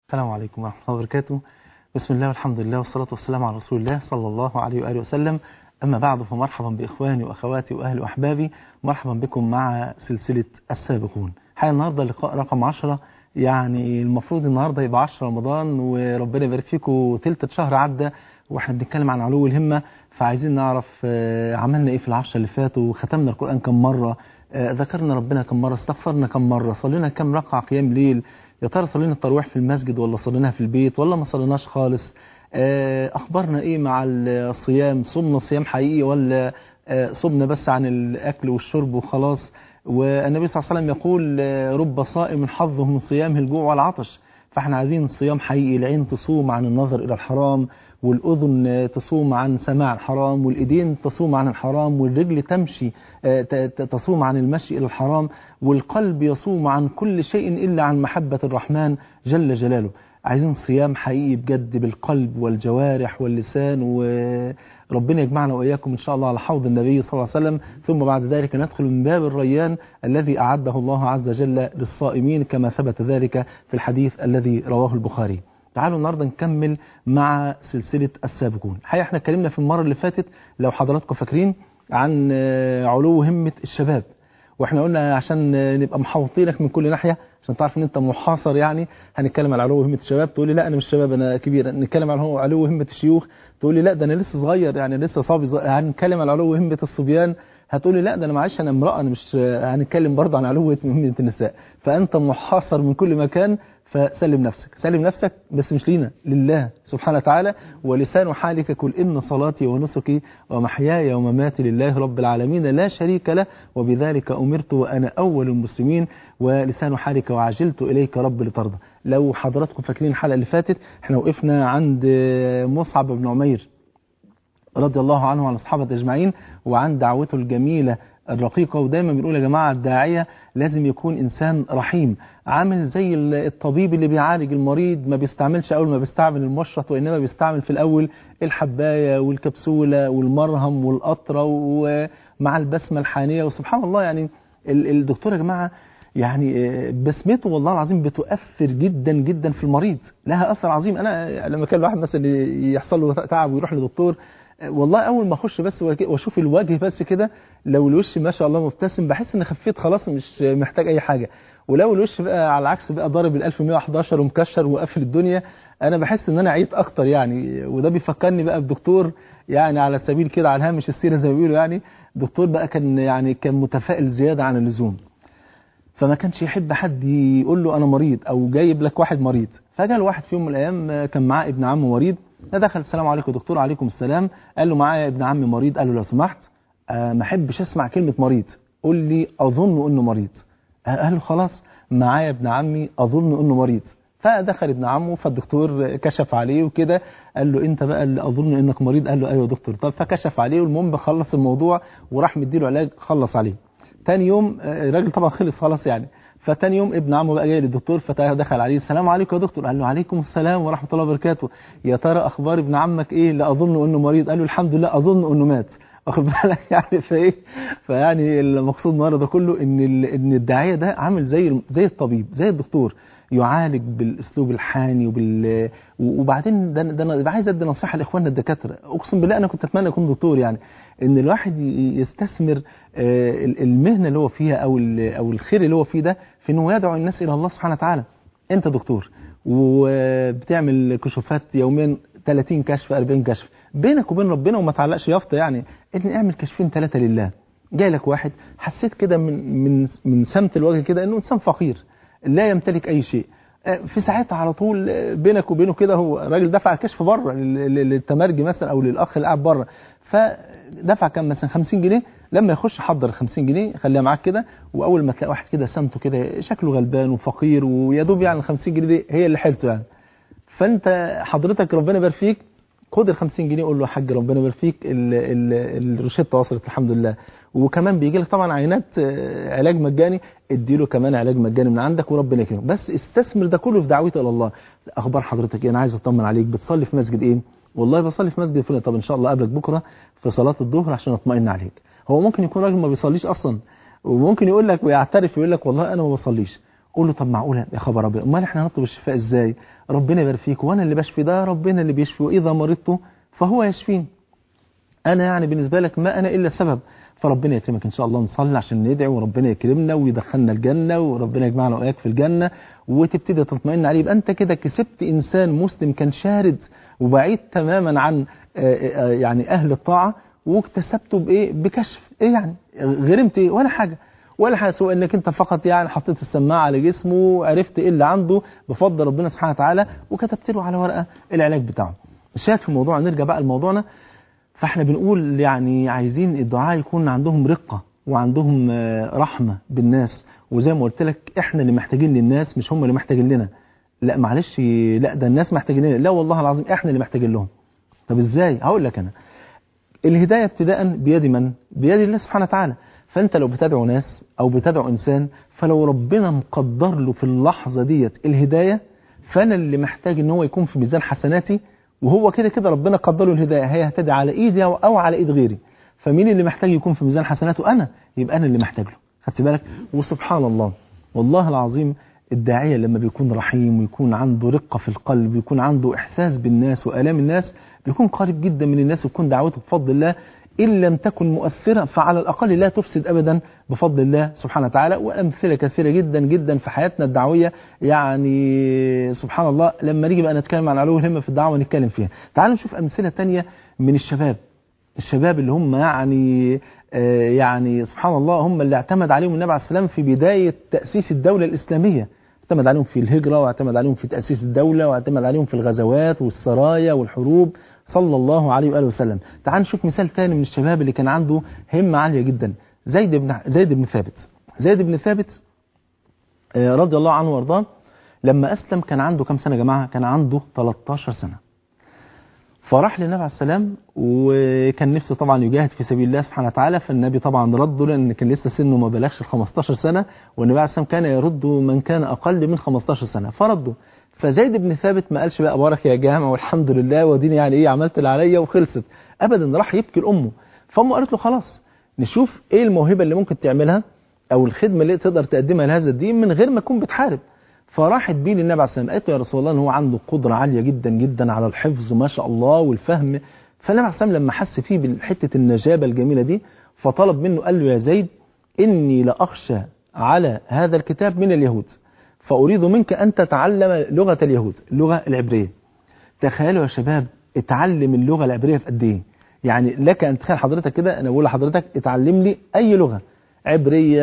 السلام عليكم ورحمة الله وبركاته بسم الله والحمد لله والصلاة والسلام على رسول الله صلى الله عليه وآله وسلم أما بعد فمرحبا بإخواني وأخواتي وأهلي وأحبابي مرحبا بكم مع سلسلة السابقون حقيقة النهاردة لقاء رقم 10 يعني المفروض النهاردة يبقى 10 رمضان وربنا يبارك فيكم تلت شهر عدى واحنا بنتكلم عن علو الهمة فعايزين نعرف آه، عملنا ايه في العشرة اللي فاتوا ختمنا القرآن كم مرة آه، ذكرنا ربنا كم مرة استغفرنا كم مرة صلينا كم ركعة قيام ليل يا ترى صلينا التراويح في المسجد ولا صليناها في البيت ولا ما صليناش خالص آه، اخبارنا ايه مع الصيام صمنا صيام حقيقي ولا آه، صمنا بس عن الاكل والشرب وخلاص والنبي صلى الله عليه وسلم يقول آه، رب صائم حظه من صيامه الجوع والعطش فاحنا عايزين صيام حقيقي العين تصوم عن النظر الى الحرام والاذن تصوم عن سماع الحرام والايدين تصوم عن الحرام والرجل تمشي آه، ت- ت- تصوم عن المشي الى الحرام والقلب يصوم عن كل شيء الا عن محبه الرحمن جل جلاله عايزين صيام حقيقي بجد بالقلب والجوارح واللسان وربنا يجمعنا واياكم ان شاء الله على حوض النبي صلى الله عليه وسلم ثم بعد ذلك ندخل من باب الريان الذي اعده الله عز وجل للصائمين كما ثبت ذلك في الحديث الذي رواه البخاري تعالوا النهارده نكمل مع سلسله السابقون الحقيقه احنا اتكلمنا في المره اللي فاتت لو حضراتكم فاكرين عن آه، علو همه الشباب واحنا قلنا عشان آه، نبقى محوطينك من كل ناحيه عشان تعرف ان انت محاصر يعني هنتكلم على علو همه الشباب تقول لي لا انا مش شباب انا كبير نتكلم على هو علو همه الشيوخ تقول لي لا ده انا لسه صغير يعني لسه صبي صغير. هنتكلم على علو همه الصبيان هتقول لي لا ده انا معلش انا امراه انا مش هنتكلم برضه عن علو همه النساء فانت محاصر من كل مكان فسلم نفسك سلم نفسك بس مش لينا لله سبحانه وتعالى ولسان حالك كل إن صلاتي ونسكي ومحياي ومماتي لله رب العالمين لا شريك له وبذلك أمرت وأنا أول المسلمين ولسان حالك وعجلت إليك رب لترضى لو حضراتكم فاكرين الحلقة اللي فاتت احنا وقفنا عند مصعب بن عمير رضي الله عنه وعن الصحابة أجمعين وعن دعوته الجميلة الرقيقة ودايما بنقول يا جماعة الداعية لازم يكون إنسان رحيم عامل زي الطبيب اللي بيعالج المريض ما بيستعملش أول ما بيستعمل المشرط وإنما بيستعمل في الأول الحباية والكبسولة والمرهم والقطرة ومع البسمة الحانية وسبحان الله يعني ال- الدكتور يا جماعة يعني آه، بسمته والله العظيم بتؤثر جدا جدا في المريض لها اثر عظيم انا لما كان الواحد مثلا يحصل له تعب ويروح لدكتور آه، والله اول ما اخش بس وك- واشوف الوجه بس كده لو الوش ما شاء الله مبتسم بحس ان خفيت خلاص مش محتاج اي حاجه ولو الوش بقى على العكس بقى ضارب ال 1111 ومكشر وقافل الدنيا انا بحس ان انا عيت اكتر يعني وده بيفكرني بقى بدكتور يعني على سبيل كده على هامش السيره زي ما بيقولوا يعني دكتور بقى كان يعني كان متفائل زياده عن اللزوم فما كانش يحب حد يقول له انا مريض او جايب لك واحد مريض فجاء الواحد في يوم من الايام آه، كان معاه ابن عمه مريض دخل السلام عليكم يا دكتور عليكم السلام قال له معايا ابن عمي مريض قال له لو سمحت آه، ما احبش اسمع كلمه مريض قول لي اظن انه مريض آه، قال له خلاص معايا ابن عمي اظن انه مريض فدخل ابن عمه فالدكتور كشف عليه وكده قال له انت بقى اللي اظن انك مريض قال له ايوه يا دكتور طب فكشف عليه والمهم خلص الموضوع وراح مديله علاج خلص عليه تاني يوم آه، الراجل طبعا خلص خلاص يعني فتاني يوم ابن عمه بقى جاي للدكتور فدخل عليه السلام عليكم يا دكتور قال له عليكم السلام ورحمه الله وبركاته يا ترى اخبار ابن عمك ايه لا اظن انه مريض قال له الحمد لله اظن انه مات واخد بالك يعني فايه فيعني المقصود النهارده ده كله ان ال- ان الداعيه ده عامل زي زي الطبيب زي الدكتور يعالج بالاسلوب الحاني وبال وبعدين ده ده انا عايز ادي نصيحه لاخواننا الدكاتره اقسم بالله انا كنت اتمنى اكون دكتور يعني ان الواحد ي- يستثمر آه، ال- المهنه اللي هو فيها او ال- او الخير اللي هو فيه ده في انه يدعو الناس الى الله سبحانه وتعالى انت دكتور وبتعمل كشوفات يوميا 30 كشف 40 كشف بينك وبين ربنا وما تعلقش يافطه يعني ان اعمل كشفين ثلاثه لله جاي لك واحد حسيت كده من من من سمت الوجه كده انه انسان فقير لا يمتلك اي شيء آه، في ساعتها على طول آه، بينك وبينه كده هو راجل دفع الكشف بره لل- لل- للتمرجي مثلا او للاخ اللي قاعد بره فدفع كام مثلا 50 جنيه لما يخش حضر 50 جنيه خليها معاك كده واول ما تلاقي واحد كده سمته كده شكله غلبان وفقير ويا دوب يعني ال 50 جنيه دي هي اللي حيلته يعني فانت حضرتك ربنا يبارك فيك خد ال 50 جنيه قول له يا حاج ربنا يبارك فيك ال- ال- الروشته وصلت الحمد لله وكمان بيجي لك طبعا عينات آه، علاج مجاني ادي له كمان علاج مجاني من عندك وربنا يكرمك بس استثمر ده كله في دعوته الى الله اخبار حضرتك ايه انا عايز اطمن عليك بتصلي في مسجد ايه والله بصلي في مسجد فلان طب ان شاء الله اقابلك بكره في صلاه الظهر عشان اطمئن عليك هو ممكن يكون راجل ما بيصليش اصلا وممكن يقول لك ويعترف يقول لك والله انا ما بصليش قول له طب معقوله يا خبر ابيض امال احنا هنطلب الشفاء ازاي ربنا يبارك فيك وانا اللي بشفي ده ربنا اللي بيشفي واذا مرضت فهو يشفيني انا يعني بالنسبه لك ما انا الا سبب فربنا يكرمك ان شاء الله نصلي عشان ندعي وربنا يكرمنا ويدخلنا الجنه وربنا يجمعنا واياك في الجنه وتبتدي تطمئن عليه يبقى انت كده كسبت انسان مسلم كان شارد وبعيد تماما عن يعني اهل الطاعه واكتسبته بايه بكشف ايه يعني غرمت ايه ولا حاجه ولا حاجه سوى انك انت فقط يعني حطيت السماعه على جسمه وعرفت ايه اللي عنده بفضل ربنا سبحانه وتعالى وكتبت له على ورقه العلاج بتاعه الشاهد في الموضوع نرجع بقى لموضوعنا فاحنا بنقول يعني عايزين الدعاء يكون عندهم رقه وعندهم رحمه بالناس وزي ما قلت لك احنا اللي محتاجين للناس مش هم اللي محتاجين لنا لا معلش لا ده الناس محتاجين لنا لا والله العظيم احنا اللي محتاجين لهم طب ازاي هقول لك انا الهدايه ابتداء بيد من بيد الله سبحانه وتعالى فانت لو بتدعو ناس او بتدعو انسان فلو ربنا مقدر له في اللحظه ديت الهدايه فانا اللي محتاج ان هو يكون في ميزان حسناتي وهو كده كده ربنا قدر له الهدايه هيهتدي على ايدي او على ايد غيري فمين اللي محتاج يكون في ميزان حسناته انا يبقى انا اللي محتاج له خدت بالك وسبحان الله والله العظيم الداعية لما بيكون رحيم ويكون عنده رقة في القلب ويكون عنده إحساس بالناس وآلام الناس بيكون قريب جدا من الناس ويكون دعوته بفضل الله إن لم تكن مؤثرة فعلى الأقل لا تفسد أبدا بفضل الله سبحانه وتعالى وأمثلة كثيرة جدا جدا في حياتنا الدعوية يعني سبحان الله لما نيجي بقى نتكلم عن علو الهمة في الدعوة نتكلم فيها تعالوا نشوف أمثلة تانية من الشباب الشباب اللي هم يعني آه يعني سبحان الله هم اللي اعتمد عليهم النبي عليه السلام في بداية تأسيس الدولة الإسلامية اعتمد عليهم في الهجرة واعتمد عليهم في تأسيس الدولة واعتمد عليهم في الغزوات والسرايا والحروب صلى الله عليه وآله وسلم تعال نشوف مثال تاني من الشباب اللي كان عنده همة عالية جدا زيد بن زيد بن ثابت زيد بن ثابت آه رضي الله عنه وارضاه لما أسلم كان عنده كم سنة يا جماعة كان عنده 13 سنة فراح للنبي عليه السلام وكان نفسه طبعا يجاهد في سبيل الله سبحانه وتعالى فالنبي طبعا رده لان كان لسه سنه ما بلغش ال 15 سنه والنبي عليه السلام كان يرد من كان اقل من 15 سنه فرده فزيد بن ثابت ما قالش بقى بارك يا جامع والحمد لله وديني يعني ايه عملت اللي عليا وخلصت ابدا راح يبكي لامه فامه قالت له خلاص نشوف ايه الموهبه اللي ممكن تعملها او الخدمه اللي تقدر تقدمها لهذا الدين من غير ما تكون بتحارب فراحت بيه للنبي عليه السلام قالت له يا رسول الله ان هو عنده قدره عاليه جدا جدا على الحفظ ما شاء الله والفهم فالنبي عليه السلام لما حس فيه بحته النجابه الجميله دي فطلب منه قال له يا زيد اني لاخشى على هذا الكتاب من اليهود فاريد منك ان تتعلم لغه اليهود اللغه العبريه تخيلوا يا شباب اتعلم اللغه العبريه في قد ايه يعني لك ان تخيل حضرتك كده انا بقول لحضرتك اتعلم لي اي لغه عبرية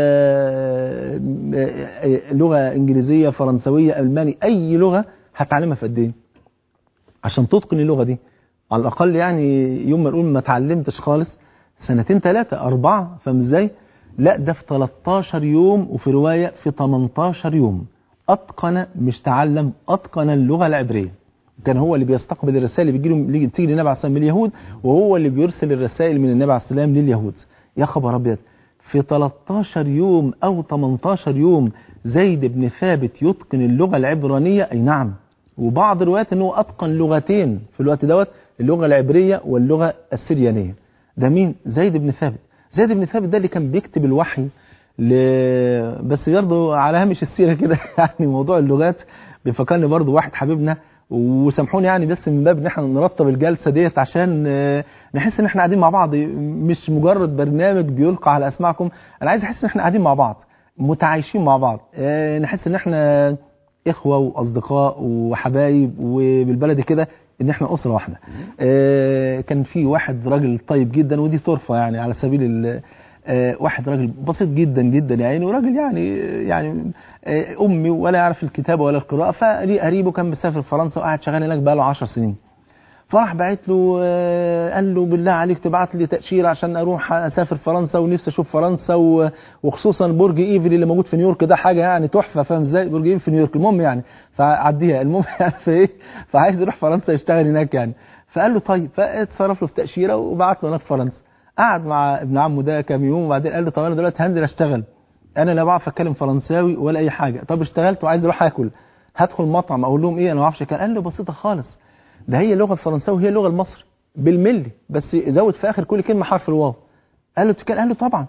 لغة إنجليزية فرنسوية ألماني أي لغة هتعلمها في قد إيه عشان تتقن اللغة دي على الأقل يعني يوم ما نقول ما اتعلمتش خالص سنتين ثلاثة أربعة فاهم إزاي؟ لا ده في 13 يوم وفي رواية في 18 يوم أتقن مش تعلم أتقن اللغة العبرية كان هو اللي بيستقبل الرسائل اللي بيجي تيجي للنبي عليه السلام من اليهود وهو اللي بيرسل الرسائل من النبي عليه السلام لليهود يا خبر أبيض في 13 يوم أو 18 يوم زيد بن ثابت يتقن اللغة العبرانية أي نعم وبعض الروايات أنه أتقن لغتين في الوقت دوت اللغة العبرية واللغة السريانية ده مين؟ زيد بن ثابت زيد بن ثابت ده اللي كان بيكتب الوحي ل... بس برضه على هامش السيرة كده يعني موضوع اللغات بيفكرني برضه واحد حبيبنا وسامحوني يعني بس من باب ان احنا نرتب الجلسه ديت عشان نحس ان احنا قاعدين مع بعض مش مجرد برنامج بيلقى على اسماعكم انا عايز احس ان احنا قاعدين مع بعض متعايشين مع بعض نحس ان احنا اخوه واصدقاء وحبايب وبالبلدي كده ان احنا اسره واحده كان في واحد راجل طيب جدا ودي طرفه يعني على سبيل آه واحد راجل بسيط جدا جدا يعني وراجل يعني يعني آه امي ولا يعرف الكتابه ولا القراءه فليه قريبه كان مسافر فرنسا وقاعد شغال هناك بقى له 10 سنين فراح بعت له آه قال له بالله عليك تبعت لي تاشيره عشان اروح اسافر فرنسا ونفسي اشوف فرنسا وخصوصا برج ايفل اللي موجود في نيويورك ده حاجه يعني تحفه فاهم ازاي برج ايفل في نيويورك المهم يعني فعديها المهم يعني فايه فعايز يروح فرنسا يشتغل هناك يعني فقال له طيب فاتصرف له في تاشيره وبعت له هناك فرنسا قعد مع ابن عمه ده كام يوم وبعدين قال له طب انا دلوقتي هنزل اشتغل انا لا بعرف اتكلم فرنساوي ولا اي حاجه طب اشتغلت وعايز اروح اكل هدخل مطعم اقول لهم ايه انا ما اعرفش قال له بسيطه خالص ده هي اللغه الفرنساوي هي اللغه المصري بالملي بس زود في اخر كل كلمه حرف الواو قال له بتتكلم قال له طبعا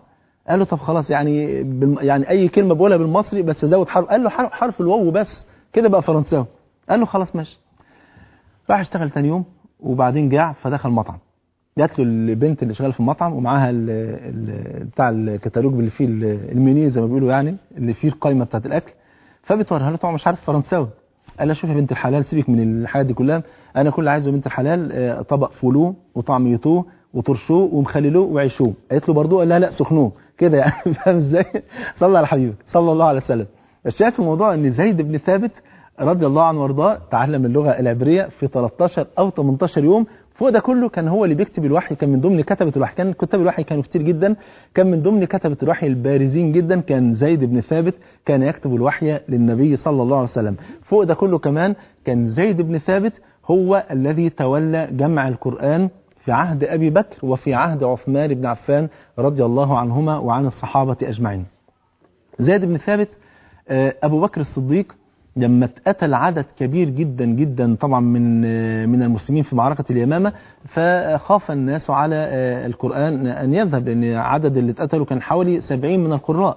قال له طب خلاص يعني بالم... يعني اي كلمه بقولها بالمصري بس ازود حرف قال له حرف, حرف الواو بس كده بقى فرنساوي قال له خلاص ماشي راح اشتغل تاني يوم وبعدين جاع فدخل مطعم جات له البنت اللي شغاله في المطعم ومعاها ال ال بتاع الكتالوج اللي فيه المنيو زي ما بيقولوا يعني اللي فيه القائمه بتاعت الاكل فبتوريها له طبعا مش عارف فرنساوي قال لها شوفي يا بنت الحلال سيبك من الحاجات دي كلها انا كل اللي عايزه يا بنت الحلال طبق فولو وطعميتوه وطرشوه ومخللوه وعيشوه قالت له برضه قال لها لا سخنوه كده يعني فاهم ازاي صلى على حبيبك صلى الله عليه وسلم الشاهد في الموضوع ان زيد بن ثابت رضي الله عنه وارضاه تعلم اللغه العبريه في 13 او 18 يوم فوق ده كله كان هو اللي بيكتب الوحي كان من ضمن كتبة الوحي كان كتاب الوحي كانوا كتير جدا كان من ضمن كتبة الوحي البارزين جدا كان زيد بن ثابت كان يكتب الوحي للنبي صلى الله عليه وسلم فوق ده كله كمان كان زيد بن ثابت هو الذي تولى جمع القرآن في عهد أبي بكر وفي عهد عثمان بن عفان رضي الله عنهما وعن الصحابة أجمعين زيد بن ثابت أبو بكر الصديق لما اتقتل عدد كبير جدا جدا طبعا من من المسلمين في معركة اليمامة فخاف الناس على القرآن أن يذهب لأن عدد اللي اتقتلوا كان حوالي 70 من القراء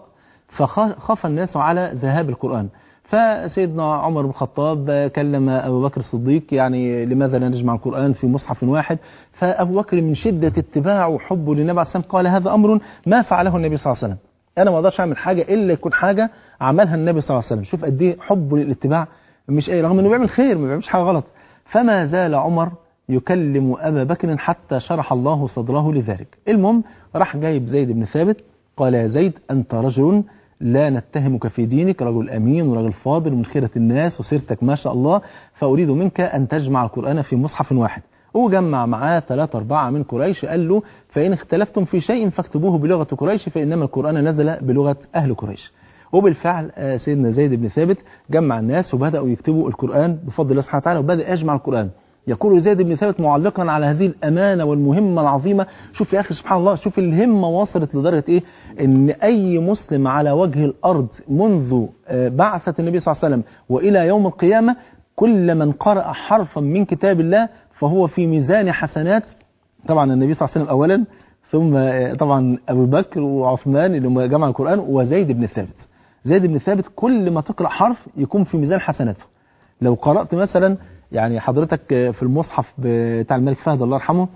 فخاف الناس على ذهاب القرآن فسيدنا عمر بن الخطاب كلم أبو بكر الصديق يعني لماذا لا نجمع القرآن في مصحف واحد فأبو بكر من شدة اتباعه وحبه للنبي عليه الصلاة والسلام قال هذا أمر ما فعله النبي صلى الله عليه وسلم انا ما اقدرش اعمل حاجه الا يكون حاجه عملها النبي صلى الله عليه وسلم شوف قد ايه حبه للاتباع مش ايه رغم انه بيعمل خير ما بيعملش حاجه غلط فما زال عمر يكلم ابا بكر حتى شرح الله صدره لذلك المهم راح جايب زيد بن ثابت قال يا زيد انت رجل لا نتهمك في دينك رجل امين ورجل فاضل ومن خيره الناس وسيرتك ما شاء الله فاريد منك ان تجمع القران في مصحف واحد وجمع معاه ثلاثة أربعة من قريش قال له فإن اختلفتم في شيء فاكتبوه بلغة قريش فإنما القرآن نزل بلغة أهل قريش وبالفعل سيدنا زيد بن ثابت جمع الناس وبدأوا يكتبوا القرآن بفضل الله سبحانه وتعالى وبدأ يجمع القرآن يقول زيد بن ثابت معلقا على هذه الأمانة والمهمة العظيمة شوف يا أخي سبحان الله شوف الهمة وصلت لدرجة إيه إن أي مسلم على وجه الأرض منذ بعثة النبي صلى الله عليه وسلم وإلى يوم القيامة كل من قرأ حرفا من كتاب الله فهو في ميزان حسنات طبعا النبي صلى الله عليه وسلم أولا ثم طبعا أبو بكر وعثمان اللي هم جمع القرآن وزيد بن ثابت زيد بن ثابت كل ما تقرأ حرف يكون في ميزان حسناته لو قرأت مثلا يعني حضرتك في المصحف بتاع الملك فهد الله يرحمه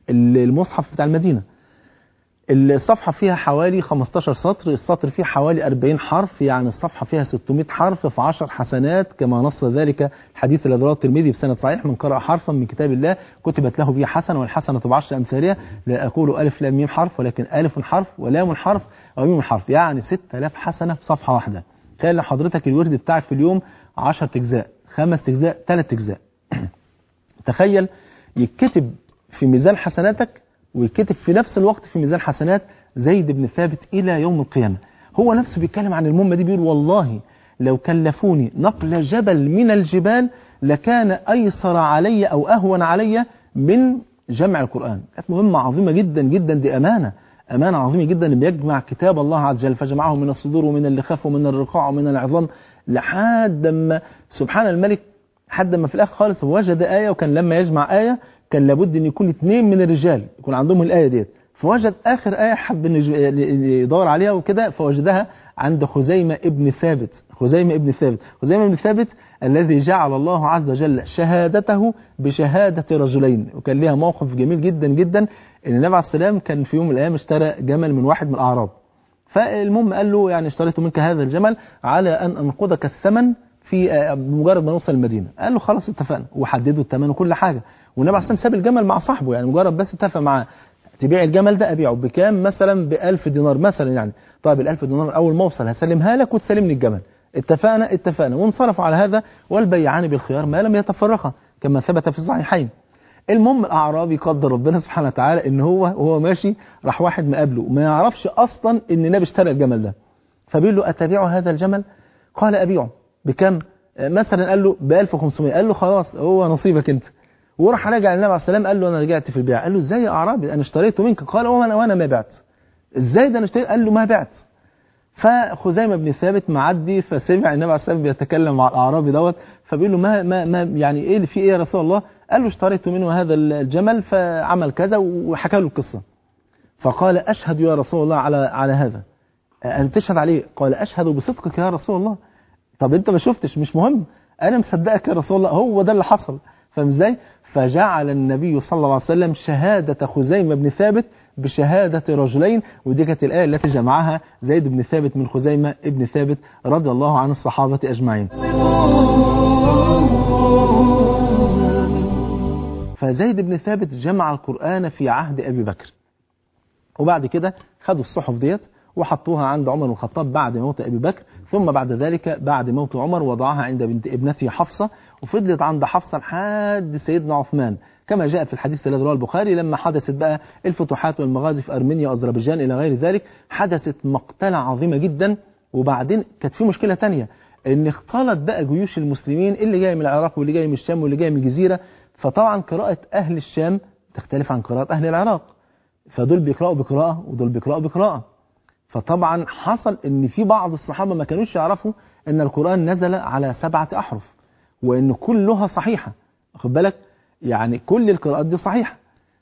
المصحف بتاع المدينة الصفحة فيها حوالي 15 سطر السطر فيه حوالي 40 حرف يعني الصفحة فيها 600 حرف في 10 حسنات كما نص ذلك الحديث الذي رواه الترمذي بسند صحيح من قرأ حرفا من كتاب الله كتبت له به حسنة والحسنة بعشر أمثالها لا أقول ألف لام ميم حرف ولكن ألف حرف ولام حرف أو ميم حرف يعني 6000 حسنة في صفحة واحدة تخيل حضرتك الورد بتاعك في اليوم 10 أجزاء خمس أجزاء ثلاث أجزاء تخيل يتكتب في ميزان حسناتك ويتكتب في نفس الوقت في ميزان حسنات زيد بن ثابت إلى يوم القيامة هو نفسه بيتكلم عن المهمة دي بيقول والله لو كلفوني نقل جبل من الجبال لكان أيسر علي أو أهون علي من جمع القرآن كانت مهمة عظيمة جدا جدا دي أمانة أمانة عظيمة جدا أن بيجمع كتاب الله عز وجل فجمعه من الصدور ومن اللخاف ومن الرقاع ومن العظام لحد ما سبحان الملك حد ما في الآخر خالص وجد آية وكان لما يجمع آية كان لابد ان يكون اثنين من الرجال يكون عندهم الآية ديت فوجد آخر آية حب يدور عليها وكده فوجدها عند خزيمة ابن ثابت خزيمة ابن ثابت خزيمة ابن ثابت الذي جعل الله عز وجل شهادته بشهادة رجلين وكان ليها موقف جميل جدا جدا ان النبي عليه السلام كان في يوم من الأيام اشترى جمل من واحد من الأعراب فالمهم قال له يعني اشتريت منك هذا الجمل على أن أنقذك الثمن في بمجرد ما نوصل المدينة قال له خلاص اتفقنا وحددوا الثمن وكل حاجة والنبي عليه الصلاه ساب الجمل مع صاحبه يعني مجرد بس اتفق معاه تبيع الجمل ده ابيعه بكام مثلا ب 1000 دينار مثلا يعني طيب ال 1000 دينار اول ما اوصل هسلمها لك وتسلمني الجمل اتفقنا اتفقنا وانصرفوا على هذا والبيعان بالخيار ما لم يتفرقا كما ثبت في الصحيحين المهم الاعرابي قدر ربنا سبحانه وتعالى ان هو وهو ماشي راح واحد مقابله ما يعرفش اصلا ان النبي اشترى الجمل ده فبيقول له اتبيع هذا الجمل قال ابيعه بكم مثلا قال له ب 1500 قال له خلاص هو نصيبك انت وراح راجع للنبي عليه السلام قال له انا رجعت في البيع قال له ازاي يا اعرابي انا اشتريته منك قال وانا وانا ما بعت ازاي ده انا اشتريت قال له ما بعت فخزيمه بن ثابت معدي فسمع النبي عليه السلام بيتكلم مع الاعرابي دوت فبيقول له ما ما ما يعني ايه اللي في ايه يا رسول الله قال له اشتريت منه هذا الجمل فعمل كذا وحكى له القصه فقال أشهد يا رسول الله على على هذا أن تشهد عليه قال أشهد بصدقك يا رسول الله طب أنت ما شفتش مش مهم أنا مصدقك يا رسول الله هو ده اللي حصل فاهم ازاي؟ فجعل النبي صلى الله عليه وسلم شهادة خزيمة بن ثابت بشهادة رجلين ودي كانت الآية التي جمعها زيد بن ثابت من خزيمة ابن ثابت رضي الله عن الصحابة أجمعين فزيد بن ثابت جمع القرآن في عهد أبي بكر وبعد كده خدوا الصحف ديت وحطوها عند عمر بن الخطاب بعد موت أبي بكر ثم بعد ذلك بعد موت عمر وضعها عند بنت ابنته حفصة وفضلت عند حفصة لحد سيدنا عثمان كما جاء في الحديث الذي رواه البخاري لما حدثت بقى الفتوحات والمغازي في أرمينيا وأذربيجان إلى غير ذلك حدثت مقتلة عظيمة جدا وبعدين كانت في مشكلة تانية ان اختلط بقى جيوش المسلمين اللي جاي من العراق واللي جاي من الشام واللي جاي من الجزيرة فطبعا قراءة أهل الشام تختلف عن قراءة أهل العراق فدول بيقرأوا بقراءة ودول بيقرأوا بقراءة فطبعا حصل ان في بعض الصحابة ما كانوش يعرفوا ان القرآن نزل على سبعة أحرف وان كلها صحيحة خد بالك يعني كل القراءات دي صحيحة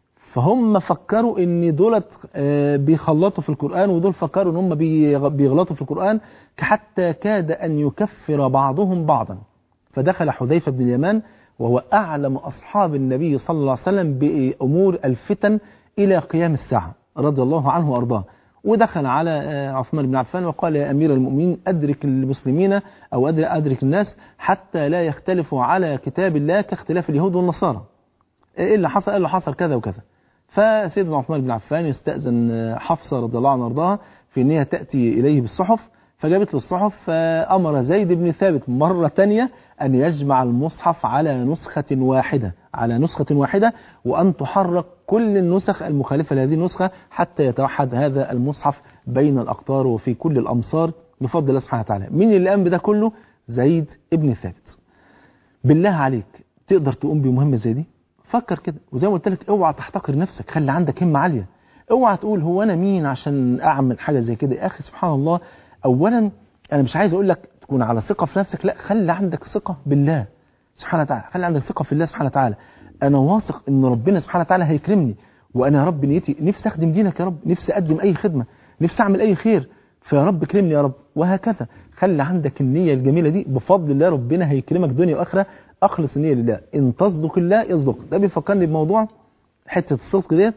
فهم فكروا ان دولت آه، بيخلطوا في القرآن ودول فكروا ان هم بيغ- بيغلطوا في القرآن حتى كاد ان يكفر بعضهم بعضا فدخل حذيفة بن اليمان وهو أعلم أصحاب النبي صلى الله عليه وسلم بأمور الفتن إلى قيام الساعة رضي الله عنه وأرضاه ودخل على آه، عثمان بن عفان وقال يا أمير المؤمنين أدرك المسلمين أو أدرك, أدرك الناس حتى لا يختلفوا على كتاب الله كاختلاف اليهود والنصارى إيه اللي حصل؟ قال له حصل كذا وكذا فسيدنا عثمان بن عفان يستأذن آه، حفصة رضي الله عنها وارضاها في ان هي تأتي إليه بالصحف فجابت له الصحف فأمر زيد بن ثابت مرة تانية أن يجمع المصحف على نسخة واحدة على نسخة واحدة وأن تحرك كل النسخ المخالفة لهذه النسخة حتى يتوحد هذا المصحف بين الأقطار وفي كل الأمصار بفضل الله سبحانه وتعالى مين اللي قام بده كله؟ زيد بن ثابت بالله عليك تقدر تقوم بمهمة زي دي فكر كده وزي ما قلت لك اوعى تحتقر نفسك خلي عندك همة عالية اوعى تقول هو انا مين عشان اعمل حاجة زي كده يا اخي سبحان الله اولا انا مش عايز اقول لك تكون على ثقة في نفسك لا خلي عندك ثقة بالله سبحانه وتعالى خلي عندك ثقة في الله سبحانه وتعالى انا واثق ان ربنا سبحانه وتعالى هيكرمني وانا يا رب نيتي نفسي اخدم دينك يا رب نفسي اقدم اي خدمة نفسي اعمل اي خير فيا رب كرمني يا رب وهكذا خلي عندك النية الجميلة دي بفضل الله ربنا هيكرمك دنيا واخرة اخلص النية لله ان تصدق الله يصدق ده بيفكرني بموضوع حتة الصدق ديت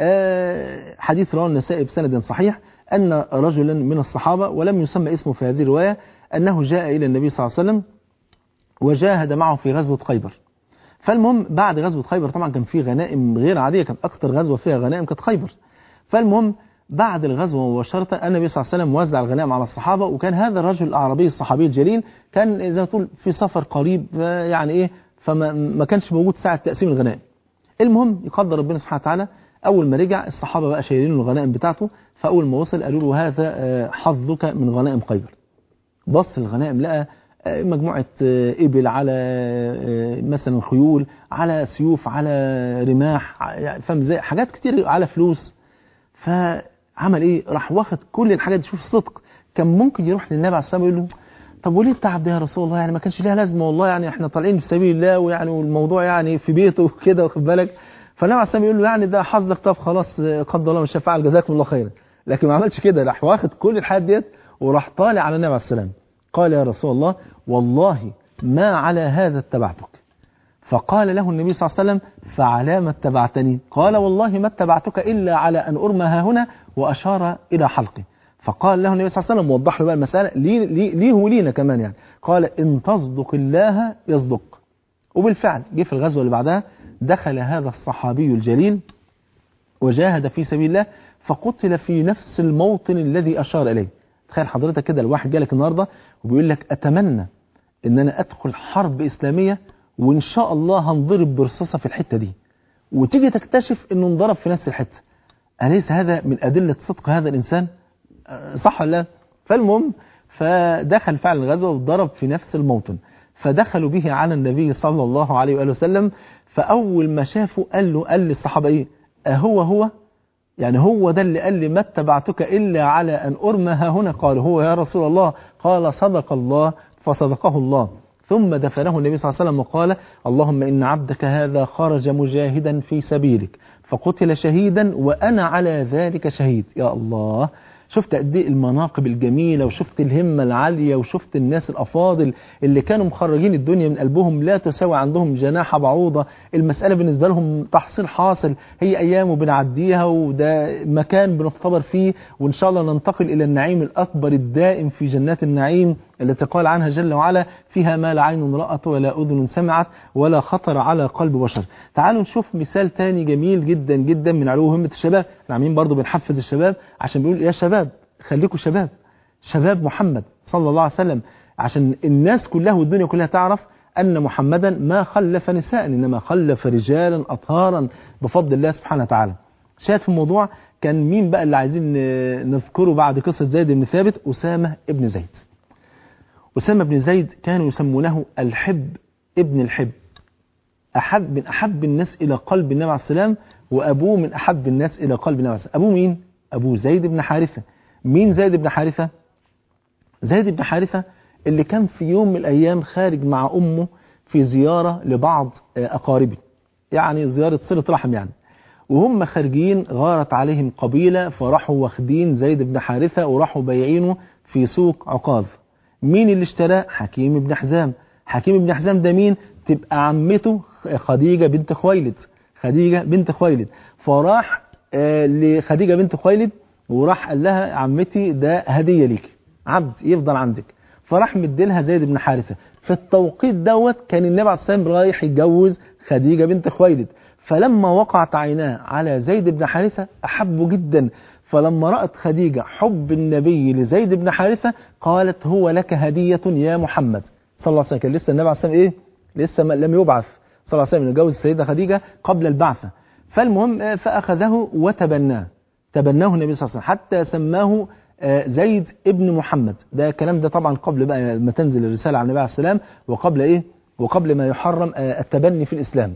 آه، حديث رواه النسائي بسند صحيح أن رجلا من الصحابة ولم يسمى اسمه في هذه الرواية أنه جاء إلى النبي صلى الله عليه وسلم وجاهد معه في غزوة خيبر فالمهم بعد غزوة خيبر طبعا كان في غنائم غير عادية كانت أكثر غزوة فيها غنائم كانت خيبر فالمهم بعد الغزوة مباشرة النبي صلى الله عليه وسلم وزع الغنائم على الصحابة وكان هذا الرجل الأعرابي الصحابي الجليل كان زي ما تقول في سفر قريب آه، يعني إيه فما ما كانش موجود ساعة تقسيم الغنائم المهم يقدر ربنا سبحانه وتعالى اول ما رجع الصحابه بقى شايلين له الغنائم بتاعته فاول ما وصل قالوا له هذا آه، حظك من غنائم خيبر بص الغنائم لقى آه، مجموعه آه، ابل على آه، مثلا خيول على سيوف على رماح ع- يعني فاهم ازاي حاجات كتير على فلوس فعمل ايه راح واخد كل الحاجات دي شوف الصدق كان ممكن يروح للنبي عليه الصلاه والسلام يقول له طب وليه التعب ده يا رسول الله يعني ما كانش ليها لازمه والله يعني احنا طالعين في سبيل الله ويعني والموضوع يعني في بيته وكده واخد بالك فالنبي عليه الصلاه والسلام يقول له يعني ده حظك طب خلاص آه، قدر الله مش فعل جزاكم الله خيرا لكن ما عملش كده راح واخد كل الحاجات ديت وراح طالع على النبي عليه السلام قال يا رسول الله والله ما على هذا اتبعتك فقال له النبي صلى الله عليه وسلم فعلى ما اتبعتني قال والله ما اتبعتك إلا على أن أرمى ها هنا وأشار إلى حلقي فقال له النبي صلى الله عليه وسلم وضح له بقى المسألة ليه, ليه, ليه ولينا كمان يعني قال إن تصدق الله يصدق وبالفعل جه في الغزوة اللي بعدها دخل هذا الصحابي الجليل وجاهد في سبيل الله فقتل في نفس الموطن الذي أشار إليه تخيل حضرتك كده الواحد جالك النهاردة وبيقول لك أتمنى إن أنا أدخل حرب إسلامية وإن شاء الله هنضرب برصاصة في الحتة دي وتيجي تكتشف إنه انضرب في نفس الحتة أليس هذا من أدلة صدق هذا الإنسان أه، صح ولا لا فالمهم فدخل فعلا الغزوة وضرب في نفس الموطن فدخلوا به على النبي صلى الله عليه وآله وسلم فأول ما شافوا قال له قال للصحابة إيه أهو هو يعني هو ده اللي قال لي ما اتبعتك إلا على أن أرمى ها هنا قال هو يا رسول الله قال صدق الله فصدقه الله ثم دفنه النبي صلى الله عليه وسلم وقال اللهم إن عبدك هذا خرج مجاهدا في سبيلك فقتل شهيدا وأنا على ذلك شهيد يا الله شفت قد ايه المناقب الجميله وشفت الهمه العاليه وشفت الناس الافاضل اللي كانوا مخرجين الدنيا من قلبهم لا تساوي عندهم جناح بعوضه المساله بالنسبه لهم تحصيل حاصل هي ايام وبنعديها وده مكان بنختبر فيه وان شاء الله ننتقل الى النعيم الاكبر الدائم في جنات النعيم التي قال عنها جل وعلا فيها ما لا عين رأت ولا أذن سمعت ولا خطر على قلب بشر تعالوا نشوف مثال تاني جميل جدا جدا من علو همة الشباب احنا عاملين برضو بنحفز الشباب عشان بيقول يا شباب خليكم شباب شباب محمد صلى الله عليه وسلم عشان الناس كلها والدنيا كلها تعرف أن محمدا ما خلف نساء إنما خلف رجالا أطهارا بفضل الله سبحانه وتعالى شاهد في الموضوع كان مين بقى اللي عايزين نذكره بعد قصة زيد بن ثابت أسامة ابن زيد أسامة بن زيد كانوا يسمونه الحب ابن الحب أحب من أحب الناس إلى قلب النبي عليه السلام وأبوه من أحب الناس إلى قلب النبي عليه السلام أبوه مين؟ أبوه زيد بن حارثة مين زيد بن حارثة؟ زيد بن حارثة اللي كان في يوم من الأيام خارج مع أمه في زيارة لبعض أقاربه يعني زيارة صلة رحم يعني وهم خارجين غارت عليهم قبيلة فراحوا واخدين زيد بن حارثة وراحوا بايعينه في سوق عكاظ مين اللي اشتراه حكيم بن حزام حكيم بن حزام ده مين تبقى عمته خديجة بنت خويلد خديجة بنت خويلد فراح آه لخديجة بنت خويلد وراح قال لها عمتي ده هدية ليك عبد يفضل عندك فراح مديلها زيد بن حارثة في التوقيت دوت كان النبي عليه الصلاة والسلام رايح يتجوز خديجة بنت خويلد فلما وقعت عيناه على زيد بن حارثة أحبه جدا فلما رأت خديجة حب النبي لزيد بن حارثة قالت هو لك هدية يا محمد صلى الله عليه وسلم كان لسه النبي عليه الصلاة والسلام إيه لسه لم يبعث صلى الله عليه وسلم يتجوز السيدة خديجة قبل البعثة فالمهم فأخذه وتبناه تبناه النبي صلى الله عليه وسلم حتى سماه زيد ابن محمد ده الكلام ده طبعا قبل بقى ما تنزل الرسالة على النبي عليه السلام وقبل إيه وقبل ما يحرم التبني في الإسلام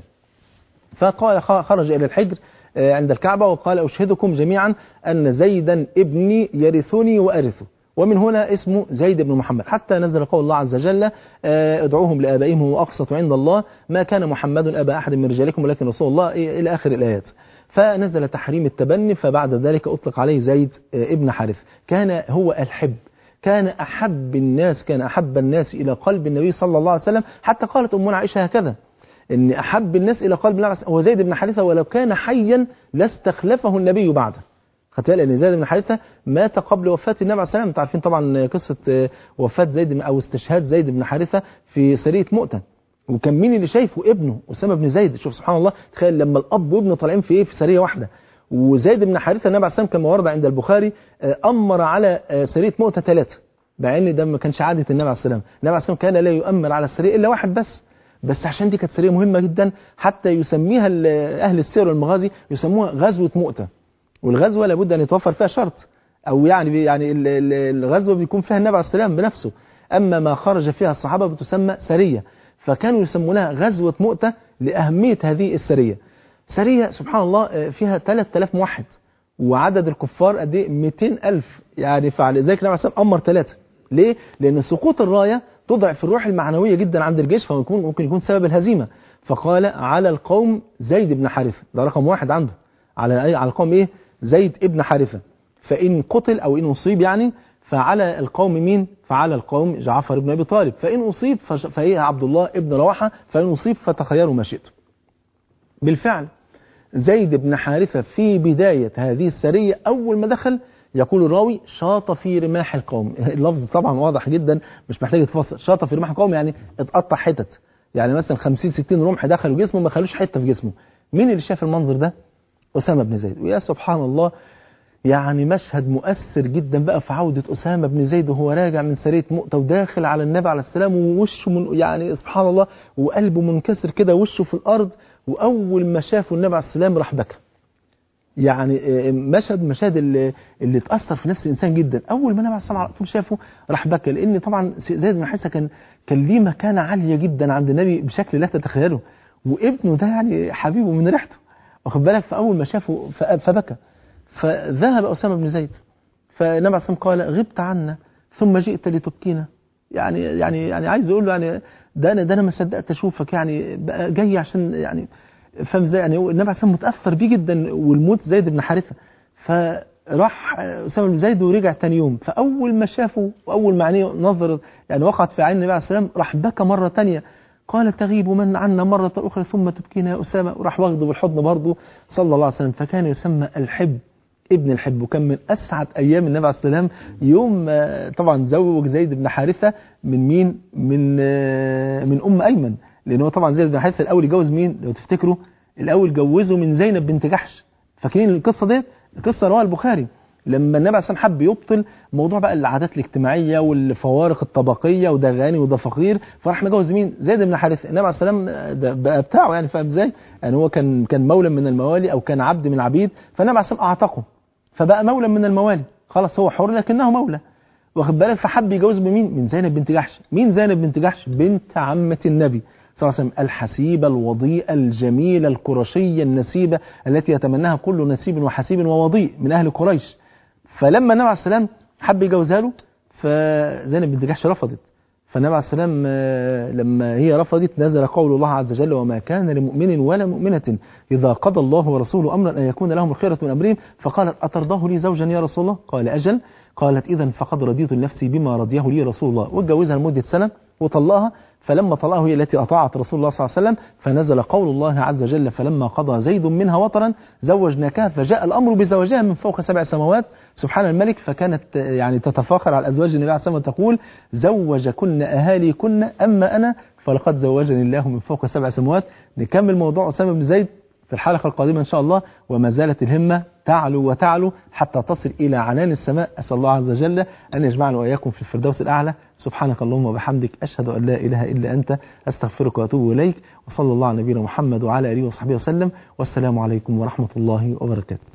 فقال خرج إلى الحجر عند الكعبة وقال أشهدكم جميعا أن زيدا ابني يرثني وأرثه ومن هنا اسمه زيد بن محمد حتى نزل قول الله عز وجل ادعوهم لآبائهم هو أقسط عند الله ما كان محمد أبا أحد من رجالكم ولكن رسول الله إلى آخر الآيات فنزل تحريم التبني فبعد ذلك أطلق عليه زيد ابن حارث كان هو الحب كان أحب الناس كان أحب الناس إلى قلب النبي صلى الله عليه وسلم حتى قالت أمنا عائشة هكذا ان احب الناس الى قلب الله هو زيد بن حارثه ولو كان حيا لاستخلفه النبي بعده خدت بالك ان زيد بن حارثه مات قبل وفاه النبي عليه السلام انتوا عارفين طبعا قصه وفاه زيد او استشهاد زيد بن حارثه في سريه مؤتة وكان مين اللي شايفه ابنه اسامه بن زيد شوف سبحان الله تخيل لما الاب وابنه طالعين في ايه في سريه واحده وزيد بن حارثه النبي عليه السلام كما ورد عند البخاري امر على سريه مؤتة ثلاثه مع ان ده ما كانش عاده النبي عليه السلام النبي عليه السلام كان لا يؤمر على السريه الا واحد بس بس عشان دي كانت سريه مهمه جدا حتى يسميها اهل السير والمغازي يسموها غزوه مؤتة والغزوه لابد ان يتوفر فيها شرط او يعني يعني الغزوه بيكون فيها النبي عليه السلام بنفسه اما ما خرج فيها الصحابه بتسمى سريه فكانوا يسمونها غزوه مؤتة لاهميه هذه السريه سريه سبحان الله فيها 3000 موحد وعدد الكفار قد ايه 200000 يعني فعل ذلك النبي عليه السلام امر ثلاثه ليه لان سقوط الرايه تضعف الروح المعنوية جدا عند الجيش فممكن ممكن يكون سبب الهزيمة فقال على القوم زيد بن حارثة ده رقم واحد عنده على على القوم ايه زيد ابن حارثة فإن قتل أو إن أصيب يعني فعلى القوم مين فعلى القوم جعفر بن أبي طالب فإن أصيب فهي عبد الله ابن رواحة فإن أصيب فتخيروا ما شئتم بالفعل زيد بن حارثة في بداية هذه السرية أول ما دخل يقول الراوي شاط في رماح القوم اللفظ طبعا واضح جدا مش محتاج يتفصل شاط في رماح القوم يعني اتقطع حتت يعني مثلا 50 60 رمح دخلوا جسمه ما خلوش حته في جسمه مين اللي شاف المنظر ده أسامة بن زيد ويا سبحان الله يعني مشهد مؤثر جدا بقى في عودة أسامة بن زيد وهو راجع من سرية مؤتة وداخل على النبي عليه السلام ووشه من يعني سبحان الله وقلبه منكسر كده وشه في الأرض وأول ما شافه النبي عليه السلام راح بكى يعني مشهد مشاهد اللي, اللي تأثر في نفس الإنسان جدا أول ما النبي عليه السلام على طول شافه راح بكى لأن طبعا زيد بن حارثة كان كان ليه مكانة عالية جدا عند النبي بشكل لا تتخيله وابنه ده يعني حبيبه من ريحته واخد بالك فأول ما شافه فبكى فذهب أسامة بن زيد فالنبي عليه الصلاة قال غبت عنا ثم جئت لتبكينا يعني يعني يعني عايز يقول له يعني ده انا ده انا ما صدقت اشوفك يعني بقى جاي عشان يعني فاهم ازاي يعني هو النبي عليه الصلاه والسلام متاثر بيه جدا والموت زيد بن حارثه فراح اسامه بن زيد ورجع تاني يوم فاول ما شافه واول ما عينيه نظرت يعني وقعت في عين النبي عليه الصلاه والسلام راح بكى مره تانية قال تغيب من عنا مرة أخرى ثم تبكينا يا أسامة وراح واخده بالحضن برضه صلى الله عليه وسلم فكان يسمى الحب ابن الحب وكان من أسعد أيام النبي عليه الصلاة والسلام يوم آه، طبعا زوج زيد بن حارثة من مين؟ من آه، من أم أيمن لأن هو طبعا زيد بن حارثة الأول يجوز مين؟ لو تفتكروا الأول جوزه من زينب بنت جحش فاكرين القصة ديت؟ القصة رواه البخاري لما النبي عليه الصلاه والسلام حب يبطل موضوع بقى العادات الاجتماعيه والفوارق الطبقيه وده غني وده فقير فراح مجوز مين؟ زيد بن حارثه النبي عليه الصلاه والسلام ده بقى بتاعه يعني فاهم ازاي؟ يعني هو كان كان مولى من الموالي او كان عبد من العبيد فالنبي عليه الصلاه والسلام اعتقه فبقى مولى من الموالي خلاص هو حر لكنه مولى واخد بالك فحب يجوز بمين؟ من زينب بنت جحش مين زينب بنت جحش؟ بنت عمه النبي صلى الله عليه وسلم الحسيبة الوضيئة الجميلة القرشية النسيبة التي يتمناها كل نسيب وحسيب ووضيء من أهل قريش فلما النبي عليه السلام حب يجوزها له فزينب بنت جحش رفضت فالنبي عليه السلام آه، لما هي رفضت نزل قول الله عز وجل وما كان لمؤمن ولا مؤمنة إذا قضى الله ورسوله أمرا أن يكون لهم الخيرة من أمرهم فقالت أترضاه لي زوجا يا رسول الله قال أجل قالت إذا فقد رضيت لنفسي بما رضيه لي رسول الله واتجوزها لمدة سنة وطلقها فلما طلقها هي التي أطاعت رسول الله صلى الله عليه وسلم فنزل قول الله عز وجل فلما قضى زيد منها وطرا زوجناكها فجاء الأمر بزواجها من فوق سبع سماوات سبحان الملك فكانت يعني تتفاخر على أزواج النبي عليه الصلاة والسلام وتقول زوجكن أهالي كن أما أنا فلقد زوجني الله من فوق سبع سماوات نكمل موضوع أسامة بن زيد في الحلقة القادمة إن شاء الله وما زالت الهمة تعلو وتعلو حتى تصل إلى عنان السماء أسأل الله عز وجل أن يجمعنا وإياكم في الفردوس الأعلى سبحانك اللهم وبحمدك أشهد أن لا إله إلا أنت أستغفرك وأتوب إليك وصلى الله على نبينا محمد وعلى آله وصحبه وسلم والسلام عليكم ورحمة الله وبركاته